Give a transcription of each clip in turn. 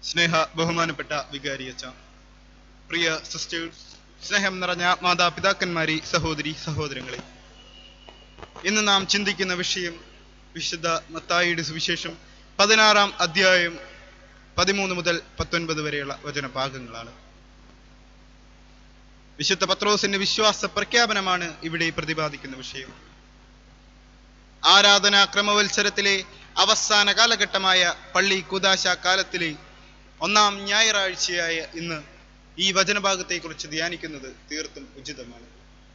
സ്നേഹ ബഹുമാനപ്പെട്ട വികാരി അച്ഛ പ്രിയ സിസ്റ്റേഴ്സ് സ്നേഹം നിറഞ്ഞ മാതാപിതാക്കന്മാരെ സഹോദരി സഹോദരങ്ങളെ ഇന്ന് നാം ചിന്തിക്കുന്ന വിഷയം വിശുദ്ധ മത്തായിയുടെ സുവിശേഷം പതിനാറാം അധ്യായം പതിമൂന്ന് മുതൽ പത്തൊൻപത് വരെയുള്ള വചനഭാഗങ്ങളാണ് വിശുദ്ധ പത്രോസിന്റെ വിശ്വാസ പ്രഖ്യാപനമാണ് ഇവിടെ പ്രതിപാദിക്കുന്ന വിഷയം ആരാധനാ ക്രമവത്സരത്തിലെ അവസാന കാലഘട്ടമായ പള്ളി കുദാശ കാലത്തിലെ ഒന്നാം ഞായറാഴ്ചയായ ഇന്ന് ഈ വചനഭാഗത്തെക്കുറിച്ച് ധ്യാനിക്കുന്നത് തീർത്തും ഉചിതമാണ്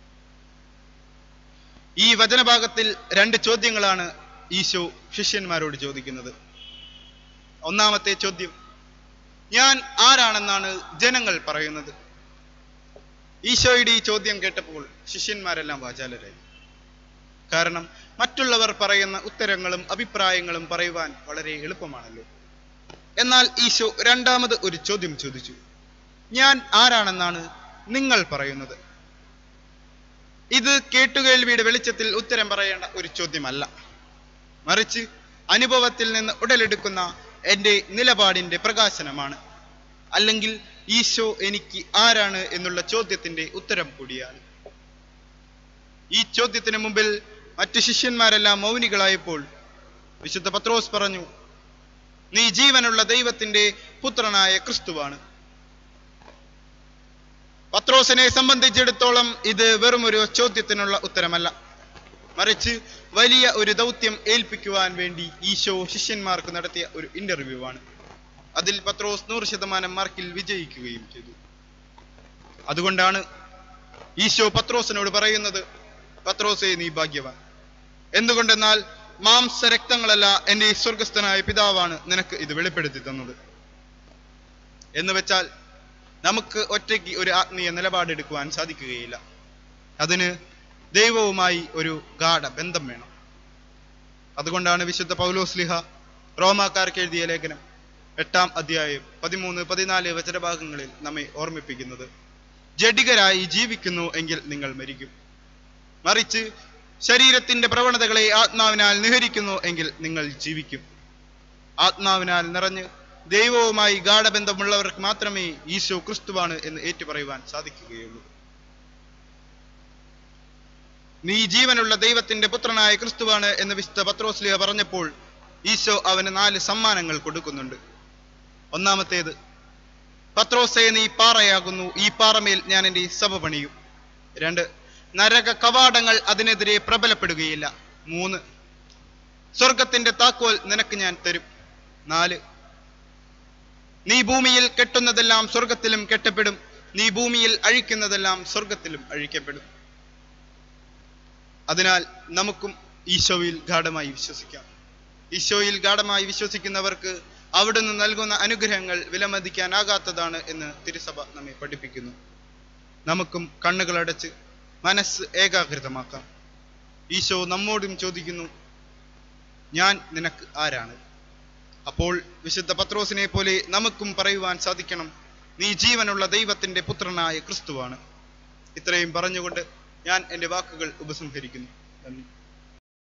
ഈ വചനഭാഗത്തിൽ രണ്ട് ചോദ്യങ്ങളാണ് ഈശോ ശിഷ്യന്മാരോട് ചോദിക്കുന്നത് ഒന്നാമത്തെ ചോദ്യം ഞാൻ ആരാണെന്നാണ് ജനങ്ങൾ പറയുന്നത് ഈശോയുടെ ഈ ചോദ്യം കേട്ടപ്പോൾ ശിഷ്യന്മാരെല്ലാം വാചാലരായി കാരണം മറ്റുള്ളവർ പറയുന്ന ഉത്തരങ്ങളും അഭിപ്രായങ്ങളും പറയുവാൻ വളരെ എളുപ്പമാണല്ലോ എന്നാൽ ഈശോ രണ്ടാമത് ഒരു ചോദ്യം ചോദിച്ചു ഞാൻ ആരാണെന്നാണ് നിങ്ങൾ പറയുന്നത് ഇത് കേട്ടുകേൾവിയുടെ വെളിച്ചത്തിൽ ഉത്തരം പറയേണ്ട ഒരു ചോദ്യമല്ല മറിച്ച് അനുഭവത്തിൽ നിന്ന് ഉടലെടുക്കുന്ന എൻ്റെ നിലപാടിൻ്റെ പ്രകാശനമാണ് അല്ലെങ്കിൽ ഈശോ എനിക്ക് ആരാണ് എന്നുള്ള ചോദ്യത്തിന്റെ ഉത്തരം കൂടിയാണ് ഈ ചോദ്യത്തിന് മുമ്പിൽ മറ്റു ശിഷ്യന്മാരെല്ലാം മൗനികളായപ്പോൾ വിശുദ്ധ പത്രോസ് പറഞ്ഞു നീ ജീവനുള്ള ദൈവത്തിന്റെ പുത്രനായ ക്രിസ്തുവാണ് പത്രോസിനെ സംബന്ധിച്ചിടത്തോളം ഇത് വെറും ഒരു ചോദ്യത്തിനുള്ള ഉത്തരമല്ല മറിച്ച് വലിയ ഒരു ദൗത്യം ഏൽപ്പിക്കുവാൻ വേണ്ടി ഈശോ ശിഷ്യന്മാർക്ക് നടത്തിയ ഒരു ഇന്റർവ്യൂ ആണ് അതിൽ പത്രോസ് നൂറ് ശതമാനം മാർക്കിൽ വിജയിക്കുകയും ചെയ്തു അതുകൊണ്ടാണ് ഈശോ പത്രോസിനോട് പറയുന്നത് പത്രോസെ നീ ഭാഗ്യവാൻ എന്തുകൊണ്ടെന്നാൽ മാംസരക്തങ്ങളല്ല എൻ്റെ സ്വർഗസ്ഥനായ പിതാവാണ് നിനക്ക് ഇത് വെളിപ്പെടുത്തി തന്നത് എന്ന് വെച്ചാൽ നമുക്ക് ഒറ്റയ്ക്ക് ഒരു ആത്മീയ നിലപാടെടുക്കുവാൻ സാധിക്കുകയില്ല അതിന് ദൈവവുമായി ഒരു ഗാഠ ബന്ധം വേണം അതുകൊണ്ടാണ് വിശുദ്ധ പൗലോസ്ലിഹ റോമാക്കാർക്ക് എഴുതിയ ലേഖനം എട്ടാം അധ്യായം പതിമൂന്ന് പതിനാല് വചനഭാഗങ്ങളിൽ നമ്മെ ഓർമ്മിപ്പിക്കുന്നത് ജഡികരായി ജീവിക്കുന്നു എങ്കിൽ നിങ്ങൾ മരിക്കും മറിച്ച് ശരീരത്തിന്റെ പ്രവണതകളെ ആത്മാവിനാൽ നിഹരിക്കുന്നു എങ്കിൽ നിങ്ങൾ ജീവിക്കും ആത്മാവിനാൽ നിറഞ്ഞ് ദൈവവുമായി ഗാഠബന്ധമുള്ളവർക്ക് മാത്രമേ ഈശോ ക്രിസ്തുവാണ് എന്ന് ഏറ്റുപറയുവാൻ സാധിക്കുകയുള്ളൂ നീ ജീവനുള്ള ദൈവത്തിന്റെ പുത്രനായ ക്രിസ്തുവാണ് എന്ന് വിശുദ്ധ പത്രോസ്ലിയ പറഞ്ഞപ്പോൾ ഈശോ അവന് നാല് സമ്മാനങ്ങൾ കൊടുക്കുന്നുണ്ട് ഒന്നാമത്തേത് പത്രോസെ നീ പാറയാകുന്നു ഈ പാറമേൽ ഞാൻ എൻ്റെ സഭ പണിയും രണ്ട് നരക കവാടങ്ങൾ അതിനെതിരെ പ്രബലപ്പെടുകയില്ല മൂന്ന് സ്വർഗത്തിന്റെ താക്കോൽ നിനക്ക് ഞാൻ തരും നാല് നീ ഭൂമിയിൽ കെട്ടുന്നതെല്ലാം സ്വർഗത്തിലും കെട്ടപ്പെടും നീ ഭൂമിയിൽ അഴിക്കുന്നതെല്ലാം സ്വർഗത്തിലും അഴിക്കപ്പെടും അതിനാൽ നമുക്കും ഈശോയിൽ ഗാഠമായി വിശ്വസിക്കാം ഈശോയിൽ ഗാഠമായി വിശ്വസിക്കുന്നവർക്ക് അവിടുന്ന് നൽകുന്ന അനുഗ്രഹങ്ങൾ വിലമതിക്കാനാകാത്തതാണ് എന്ന് തിരുസഭ നമ്മെ പഠിപ്പിക്കുന്നു നമുക്കും കണ്ണുകളടച്ച് മനസ്സ് ഏകാഗ്രതമാക്കാം ഈശോ നമ്മോടും ചോദിക്കുന്നു ഞാൻ നിനക്ക് ആരാണ് അപ്പോൾ വിശുദ്ധ പത്രോസിനെ പോലെ നമുക്കും പറയുവാൻ സാധിക്കണം നീ ജീവനുള്ള ദൈവത്തിന്റെ പുത്രനായ ക്രിസ്തുവാണ് ഇത്രയും പറഞ്ഞുകൊണ്ട് ഞാൻ എൻ്റെ വാക്കുകൾ ഉപസംഹരിക്കുന്നു നന്ദി